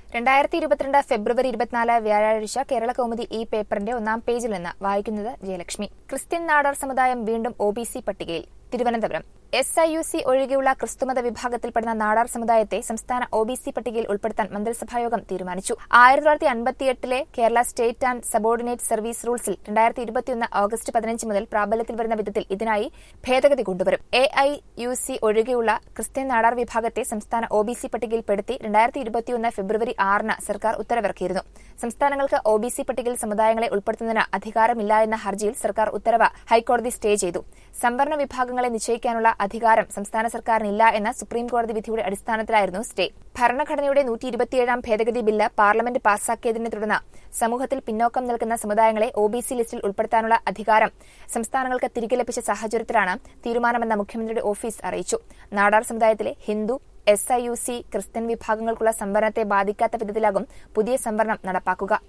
രണ്ടായിരത്തി ഇരുപത്തിരണ്ട് ഫെബ്രുവരി ഇരുപത്തിനാല് വ്യാഴാഴ്ച കേരള കൗമുദി ഈ പേപ്പറിന്റെ ഒന്നാം പേജിൽ നിന്ന് വായിക്കുന്നത് ജയലക്ഷ്മി ക്രിസ്ത്യൻ നാടാർ സമുദായം വീണ്ടും ഒ ബി സി പട്ടികയിൽ Thiruvananthapuram S I U C ഒഴികെയുള്ള ക്രിസ്തുമത വിഭാഗത്തിൽപ്പെടുന്ന നാടാർ സമുദായത്തെ സംസ്ഥാന ഒ ബി സി പട്ടികയിൽ ഉൾപ്പെടുത്താൻ മന്ത്രിസഭായോഗം തീരുമാനിച്ചു ആയിരത്തി തൊള്ളായിരത്തി അൻപത്തിയെട്ടിലെ Kerala state and subordinate service റൂൾസിൽ രണ്ടായിരത്തി ഇരുപത്തിയൊന്ന് ഓഗസ്റ്റ് പതിനഞ്ച് മുതൽ പ്രാബല്യത്തിൽ വരുന്ന വിധത്തിൽ ഇതിനായി ഭേദഗതി കൊണ്ടുവരും എ ഐ യു സി ഒഴികെയുള്ള ക്രിസ്ത്യൻ നാടാർ വിഭാഗത്തെ സംസ്ഥാന ഒ ബി സി പട്ടികയിൽപ്പെടുത്തി രണ്ടായിരത്തി ഇരുപത്തിയൊന്ന് ഫെബ്രുവരി ആറിന് സർക്കാർ ഉത്തരവിറക്കിയിരുന്നു സംസ്ഥാനങ്ങൾക്ക് ഒ ബി സി പട്ടികയിൽ സമുദായങ്ങളെ ഉൾപ്പെടുത്തുന്നതിന് അധികാരമില്ല എന്ന ഹർജിയിൽ സർക്കാർ ഉത്തരവ് ഹൈക്കോടതി സ്റ്റേ ചെയ്തു സംവരണ വിഭാഗങ്ങളെ നിശ്ചയിക്കാനുള്ള അധികാരം സംസ്ഥാന സർക്കാരിനില്ല എന്ന സുപ്രീംകോടതി വിധിയുടെ അടിസ്ഥാനത്തിലായിരുന്നു സ്റ്റേ ഭരണഘടനയുടെ നൂറ്റി ഇരുപത്തിയേഴാം ഭേദഗതി ബില്ല് പാർലമെന്റ് പാസാക്കിയതിനെ തുടർന്ന് സമൂഹത്തിൽ പിന്നോക്കം നിൽക്കുന്ന സമുദായങ്ങളെ ഒ ബി സി ലിസ്റ്റിൽ ഉൾപ്പെടുത്താനുള്ള അധികാരം സംസ്ഥാനങ്ങൾക്ക് തിരികെ ലഭിച്ച സാഹചര്യത്തിലാണ് തീരുമാനമെന്ന് മുഖ്യമന്ത്രിയുടെ ഓഫീസ് അറിയിച്ചു നാടാർ സമുദായത്തിലെ Hindu S I U C Christian വിഭാഗങ്ങൾക്കുള്ള സംവരണത്തെ ബാധിക്കാത്ത വിധത്തിലാകും പുതിയ സംവരണം നടപ്പാക്കുക